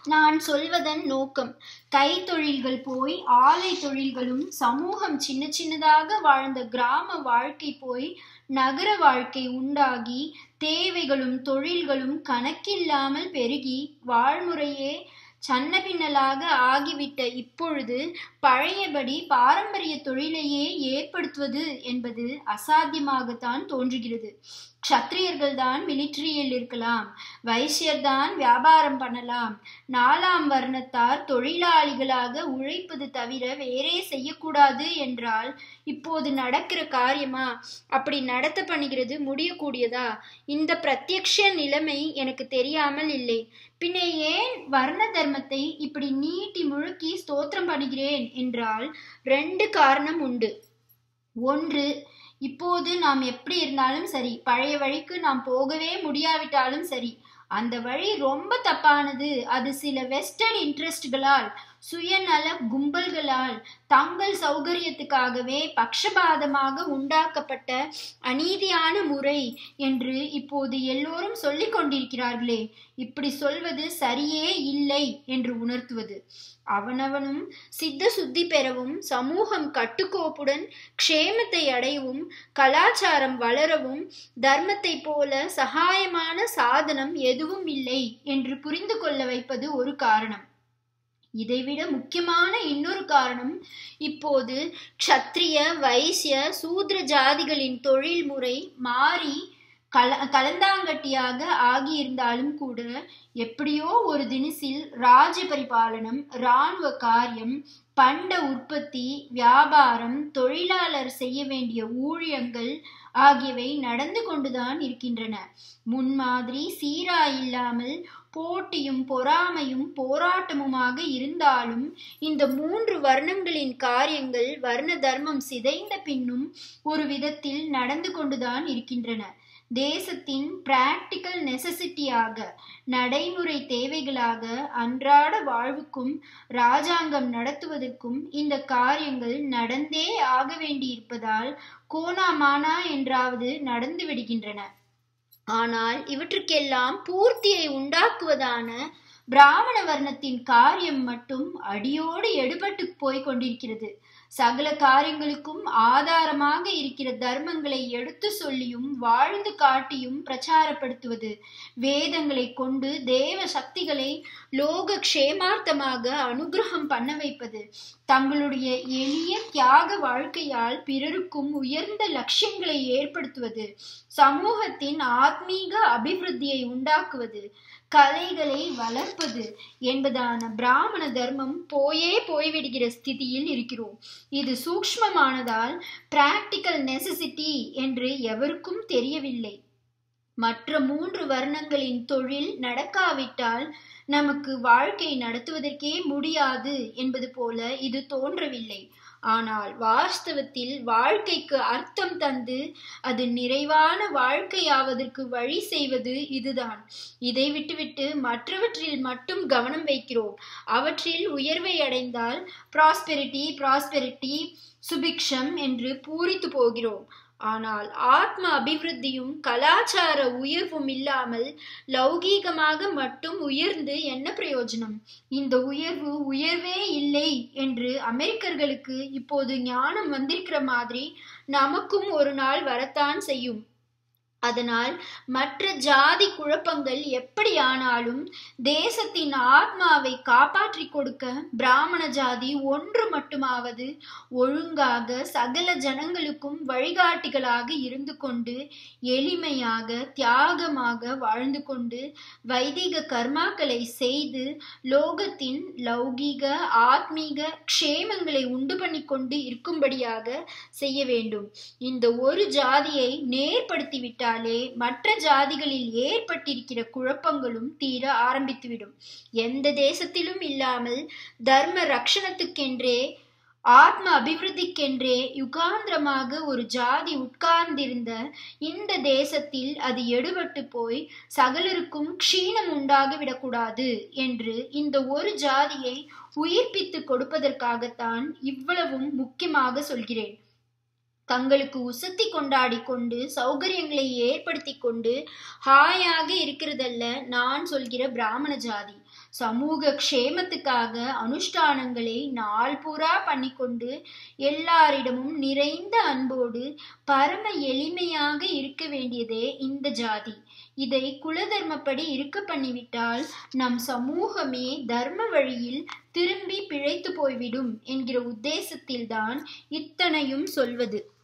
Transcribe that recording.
நான் சொல்வதன் நோக்கம் கைத்தொழில்கள் போய் ஆலை தொழில்களும் சமூகம் சின்ன சின்னதாக வாழ்ந்த கிராம வாழ்க்கை போய் நகர வாழ்க்கை உண்டாகி தேவைகளும் தொழில்களும் கணக்கில்லாமல் பெருகி வாழ்முறையே சன்னபின்னலாக ஆகிவிட்ட இப்பொழுது பழையபடி பாரம்பரிய தொழிலையே ஏற்படுத்துவது என்பது அசாத்தியமாகத்தான் தோன்றுகிறது க்ஷத்திரியர்கள் தான் மிலிட்டரியில் இருக்கலாம் வைசியர் தான் வியாபாரம் பண்ணலாம் நாலாம் வர்ணத்தார் தொழிலாளிகளாக உழைப்பது தவிர வேறே செய்யக்கூடாது என்றால் இப்போது நடக்கிற காரியமா அப்படி நடத்த பண்ணுகிறது முடியக்கூடியதா இந்த பிரத்யக்ஷ நிலைமை எனக்கு தெரியாமல் இல்லை பின்ன ஏன் வர்ண தர்மத்தை இப்படி நீட்டி முழுக்கி ஸ்தோத்திரம் பண்ணுகிறேன் என்றால் ரெண்டு காரணம் உண்டு ஒன்று இப்போது நாம் எப்படி இருந்தாலும் சரி பழைய வழிக்கு நாம் போகவே முடியாவிட்டாலும் சரி அந்த வழி ரொம்ப தப்பானது அது சில வெஸ்டர்ன் இன்ட்ரெஸ்ட்களால் சுயநல கும்பல்களால் தங்கள் சௌகரியத்துக்காகவே பக்ஷபாதமாக உண்டாக்கப்பட்ட அநீதியான முறை என்று இப்போது எல்லோரும் சொல்லிக் கொண்டிருக்கிறார்களே இப்படி சொல்வது சரியே இல்லை என்று உணர்த்துவது அவனவனும் சித்த சுத்தி பெறவும் சமூகம் கட்டுக்கோப்புடன் க்ஷேமத்தை அடையவும் கலாச்சாரம் வளரவும் தர்மத்தை போல சகாயமான சாதனம் எதுவும் இல்லை என்று புரிந்து கொள்ள வைப்பது ஒரு காரணம் இதைவிட முக்கியமான இன்னொரு காரணம் இப்போது க்ஷத்ரிய வைசிய சூத்ர ஜாதிகளின் தொழில் முறை மாறி கல கலந்தாங்கட்டியாக ஆகியிருந்தாலும் கூட எப்படியோ ஒரு தினசில் ராஜ பரிபாலனம் இராணுவ காரியம் பண்ட உற்பத்தி வியாபாரம் தொழிலாளர் செய்ய வேண்டிய ஊழியங்கள் ஆகியவை நடந்து கொண்டுதான் இருக்கின்றன முன்மாதிரி சீரா இல்லாமல் போட்டியும் பொறாமையும் போராட்டமுமாக இருந்தாலும் இந்த மூன்று வர்ணங்களின் காரியங்கள் வர்ண தர்மம் சிதைந்த பின்னும் ஒரு விதத்தில் நடந்து கொண்டுதான் இருக்கின்றன தேசத்தின் பிராக்டிக்கல் நெசசிட்டியாக நடைமுறை தேவைகளாக அன்றாட வாழ்வுக்கும் ராஜாங்கம் நடத்துவதற்கும் இந்த காரியங்கள் நடந்தே ஆக வேண்டியிருப்பதால் கோனாமானா என்றாவது நடந்து விடுகின்றன ஆனால் இவற்றுக்கெல்லாம் பூர்த்தியை உண்டாக்குவதான பிராமண வர்ணத்தின் காரியம் மட்டும் அடியோடு எடுபட்டு போய் கொண்டிருக்கிறது சகல காரியங்களுக்கும் ஆதாரமாக இருக்கிற தர்மங்களை எடுத்து சொல்லியும் வாழ்ந்து காட்டியும் பிரச்சாரப்படுத்துவது வேதங்களை கொண்டு தேவ சக்திகளை லோக க்ஷேமார்த்தமாக அனுகிரகம் பண்ண வைப்பது தங்களுடைய எளிய தியாக வாழ்க்கையால் பிறருக்கும் உயர்ந்த லட்சியங்களை ஏற்படுத்துவது சமூகத்தின் ஆத்மீக அபிவிருத்தியை உண்டாக்குவது கலைகளை வளர்ப்பது என்பதான பிராமண தர்மம் போயே போய்விடுகிற ஸ்திதியில் இருக்கிறோம் இது சூக்ஷ்மமானதால் பிராக்டிக்கல் நெசசிட்டி என்று எவருக்கும் தெரியவில்லை மற்ற மூன்று வர்ணங்களின் தொழில் நடக்காவிட்டால் நமக்கு வாழ்க்கை நடத்துவதற்கே முடியாது என்பது போல இது தோன்றவில்லை ஆனால் வாஸ்தவத்தில் வாழ்க்கைக்கு அர்த்தம் தந்து அது நிறைவான வாழ்க்கையாவதற்கு வழி செய்வது இதுதான் இதை விட்டுவிட்டு மற்றவற்றில் மட்டும் கவனம் வைக்கிறோம் அவற்றில் உயர்வை அடைந்தால் ப்ராஸ்பெரிட்டி ப்ராஸ்பெரிட்டி சுபிக்ஷம் என்று பூரித்து போகிறோம் ஆனால் ஆத்ம அபிவிருத்தியும் கலாச்சார உயர்வும் இல்லாமல் லௌகீகமாக மட்டும் உயர்ந்து என்ன பிரயோஜனம் இந்த உயர்வு உயர்வே இல்லை என்று அமெரிக்கர்களுக்கு இப்போது ஞானம் வந்திருக்கிற மாதிரி நமக்கும் ஒரு நாள் வரத்தான் செய்யும் அதனால் மற்ற ஜாதி குழப்பங்கள் எப்படியானாலும் தேசத்தின் ஆத்மாவை காப்பாற்றி கொடுக்க பிராமண ஜாதி ஒன்று மட்டுமாவது ஒழுங்காக சகல ஜனங்களுக்கும் வழிகாட்டிகளாக இருந்து கொண்டு எளிமையாக தியாகமாக வாழ்ந்து கொண்டு வைதிக கர்மாக்களை செய்து லோகத்தின் லௌகீக ஆத்மீக க்ஷேமங்களை உண்டு பண்ணி கொண்டு இருக்கும்படியாக செய்ய வேண்டும் இந்த ஒரு ஜாதியை நேர்படுத்திவிட்டால் விட்டாலே மற்ற ஜாதிகளில் ஏற்பட்டிருக்கிற குழப்பங்களும் தீர ஆரம்பித்துவிடும் எந்த தேசத்திலும் இல்லாமல் தர்ம ரக்ஷணத்துக்கென்றே ஆத்ம அபிவிருத்திக்கென்றே யுகாந்திரமாக ஒரு ஜாதி உட்கார்ந்திருந்த இந்த தேசத்தில் அது எடுபட்டு போய் சகலருக்கும் க்ஷீணம் உண்டாக விடக்கூடாது என்று இந்த ஒரு ஜாதியை உயிர்ப்பித்து கொடுப்பதற்காகத்தான் இவ்வளவும் முக்கியமாக சொல்கிறேன் தங்களுக்கு உசத்தி கொண்டாடி கொண்டு சௌகரியங்களை ஏற்படுத்தி கொண்டு ஹாயாக இருக்கிறதல்ல நான் சொல்கிற பிராமண ஜாதி சமூக க்ஷேமத்துக்காக அனுஷ்டானங்களை நாள் பூரா பண்ணிக்கொண்டு எல்லாரிடமும் நிறைந்த அன்போடு பரம எளிமையாக இருக்க வேண்டியதே இந்த ஜாதி இதை குலதர்மப்படி இருக்க பண்ணிவிட்டால் நம் சமூகமே தர்ம வழியில் திரும்பி பிழைத்து போய்விடும் என்கிற உத்தேசத்தில்தான் இத்தனையும் சொல்வது